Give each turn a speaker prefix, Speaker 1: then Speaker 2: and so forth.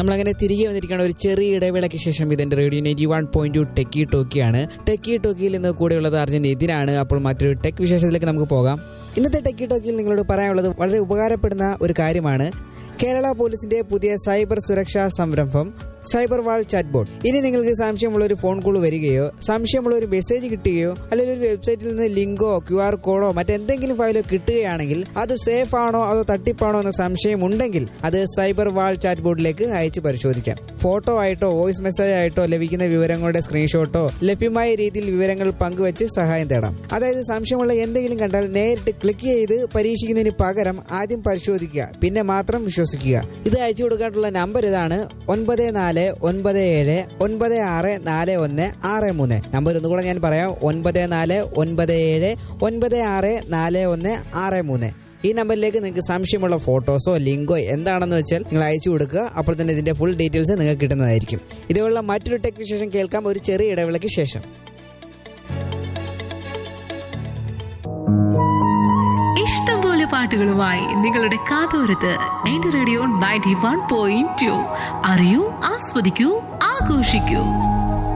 Speaker 1: നമ്മളങ്ങനെ തിരികെ വന്നിരിക്കുകയാണ് ഒരു ചെറിയ ഇടവേളയ്ക്ക് ശേഷം ഇതിന്റെ radio ninety one point two techie ടോക്കിയാണ് ടെക്കി ടോക്കിയിൽ ഇന്ന് കൂടെയുള്ളത് അർജുൻ ഇതിനാണ് അപ്പോൾ മറ്റൊരു ടെക് വിശേഷത്തിലേക്ക് നമുക്ക് പോകാം ഇന്നത്തെ ടെക്കി ടോക്കിയിൽ നിങ്ങളോട് പറയാനുള്ളത് വളരെ ഉപകാരപ്പെടുന്ന ഒരു കാര്യമാണ് കേരള പോലീസിന്റെ പുതിയ സൈബർ സുരക്ഷാ സംരംഭം സൈബർ വാൾ ചാറ്റ് ബോട്ട് ഇനി നിങ്ങൾക്ക് സംശയമുള്ള ഒരു ഫോൺ കോൾ വരികയോ സംശയമുള്ള ഒരു മെസ്സേജ് കിട്ടുകയോ അല്ലെങ്കിൽ ഒരു വെബ്സൈറ്റിൽ നിന്ന് ലിങ്കോ ക്യു ആർ കോഡോ മറ്റെന്തെങ്കിലും ഫയലോ കിട്ടുകയാണെങ്കിൽ അത് സേഫ് ആണോ അതോ തട്ടിപ്പാണോ എന്ന സംശയം ഉണ്ടെങ്കിൽ അത് സൈബർ വാൾ ചാറ്റ് ബോർഡിലേക്ക് അയച്ച് പരിശോധിക്കാം ഫോട്ടോ ആയിട്ടോ വോയിസ് മെസ്സേജ് ആയിട്ടോ ലഭിക്കുന്ന വിവരങ്ങളുടെ സ്ക്രീൻഷോട്ടോ ലഭ്യമായ രീതിയിൽ വിവരങ്ങൾ പങ്കുവച്ച് സഹായം തേടാം അതായത് സംശയമുള്ള എന്തെങ്കിലും കണ്ടാൽ നേരിട്ട് ക്ലിക്ക് ചെയ്ത് പരീക്ഷിക്കുന്നതിന് പകരം ആദ്യം പരിശോധിക്കുക പിന്നെ മാത്രം വിശ്വസിക്കുക ഇത് അയച്ചു കൊടുക്കാനുള്ള നമ്പർ ഇതാണ് ഒൻപത് നാല് ഒൻപത് ഏഴ് ഒൻപത് ആറ് നാല് ഒന്ന് ആറ് മൂന്ന് നമ്പർ ഒന്നുകൂടെ ഞാൻ പറയാം ഒൻപത് നാല് ഒൻപത് ഏഴ് ഒൻപത് ആറ് നാല് ഒന്ന് ആറ് മൂന്ന് ഈ നമ്പറിലേക്ക് നിങ്ങൾക്ക് സംശയമുള്ള ഫോട്ടോസോ ലിങ്കോ എന്താണെന്ന് വെച്ചാൽ നിങ്ങൾ അയച്ചു കൊടുക്കുക അപ്പോൾ തന്നെ ഇതിന്റെ ഫുൾ ഡീറ്റെയിൽസ് നിങ്ങൾക്ക് കിട്ടുന്നതായിരിക്കും ഇതുപോലുള്ള മറ്റൊരു ടെക് വിശേഷം കേൾക്കാം ഒരു ചെറിയ ഇടവേളയ്ക്ക് ശേഷം
Speaker 2: ഇഷ്ടംപോലെ പാട്ടുകളുമായി നിങ്ങളുടെ കാതോരത്ത് എന്റെ radio ninety one point two അറിയൂ ആസ്വദിക്കൂ ആഘോഷിക്കൂ